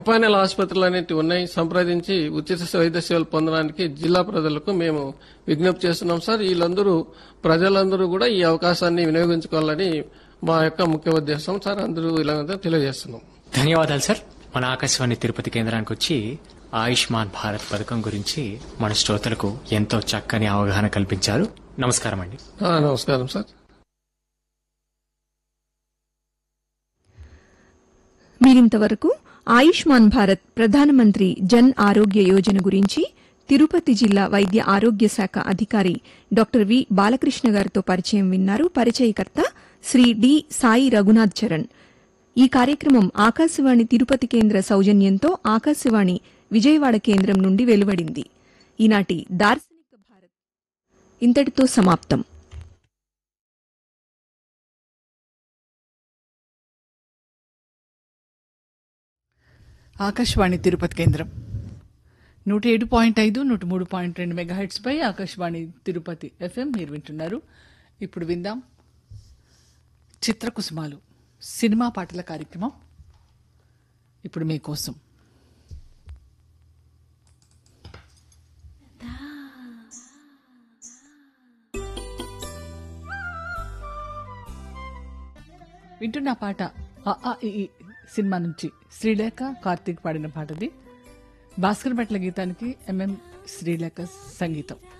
ఉపాయనాల ఆసుపత్రులు అనేవి ఉన్నాయి సంప్రదించి ఉచిత వైద్య సేవలు పొందడానికి జిల్లా ప్రజలకు మేము విజ్ఞప్తి చేస్తున్నాం సార్ వీళ్ళందరూ ప్రజలందరూ కూడా ఈ అవకాశాన్ని వినియోగించుకోవాలని మా యొక్క ముఖ్య ఉద్దేశం సార్ అందరూ ఇలా తెలియజేస్తున్నాం ధన్యవాదాలు సార్ మన ఆకాశవాణి తిరుపతి కేంద్రానికి వచ్చి ఆయుష్మాన్ భారత్ పథకం గురించి మన శ్రోతలకు ఎంతో చక్కని అవగాహన కల్పించారు నమస్కారం అండి ఆ, నమస్కారం సార్ మీరింతవరకు ఆయుష్మాన్ భారత్ ప్రధానమంత్రి జన్ ఆరోగ్య యోజన గురించి తిరుపతి జిల్లా వైద్య ఆరోగ్య శాఖ అధికారి డాక్టర్ వి బాలకృష్ణ గారితో పరిచయం విన్నారు పరిచయకర్త శ్రీ డి సాయి రఘునాథ్ చరణ్ ఈ కార్యక్రమం ఆకాశవాణి తిరుపతి కేంద్ర సౌజన్యంతో ఆకాశవాణి విజయవాడ కేంద్రం నుండి వెలువడింది ఈనాటి దార్శనిక భారత్ ఇంతటితో సమాప్తం ఆకాశవాణి తిరుపతి కేంద్రం నూట ఏడు పాయింట్ ఐదు నూట మూడు పాయింట్ రెండు మెగాహెట్స్ పై ఆకాశవాణి తిరుపతి ఎఫ్ఎం మీరు వింటున్నారు ఇప్పుడు విందాం చిత్రకుసుమాలు సినిమా పాటల కార్యక్రమం ఇప్పుడు మీకోసం వింటున్న పాట అ, ఆ, ఇ, ఈ సినిమా నుంచి శ్రీలేఖ కార్తీక్ పాడిన పాటది భాస్కర్ భట్ల గీతానికి ఎంఎం శ్రీలేఖ సంగీతం